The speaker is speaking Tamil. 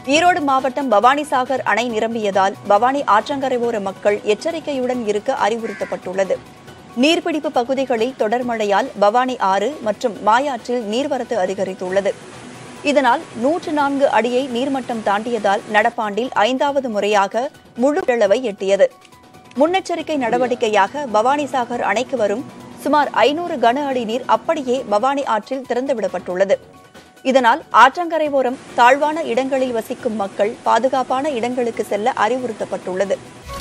ஈரோடு மாவட்டம் பவானிசாகர் அணை நிரம்பியதால் பவானி ஆற்றங்கரையோர மக்கள் எச்சரிக்கையுடன் இருக்க அறிவுறுத்தப்பட்டுள்ளது நீர்பிடிப்பு பகுதிகளில் தொடர் மழையால் பவானி ஆறு மற்றும் மாயாற்றில் நீர்வரத்து அதிகரித்துள்ளது இதனால் நூற்று நான்கு அடியை நீர்மட்டம் தாண்டியதால் நடப்பாண்டில் ஐந்தாவது முறையாக முழு அளவை எட்டியது முன்னெச்சரிக்கை நடவடிக்கையாக பவானிசாகர் அணைக்கு வரும் சுமார் ஐநூறு கன அடி நீர் அப்படியே பவானி ஆற்றில் திறந்துவிடப்பட்டுள்ளது இதனால் ஆற்றங்கரை ஓரம் தாழ்வான இடங்களில் வசிக்கும் மக்கள் பாதுகாப்பான இடங்களுக்கு செல்ல அறிவுறுத்தப்பட்டுள்ளது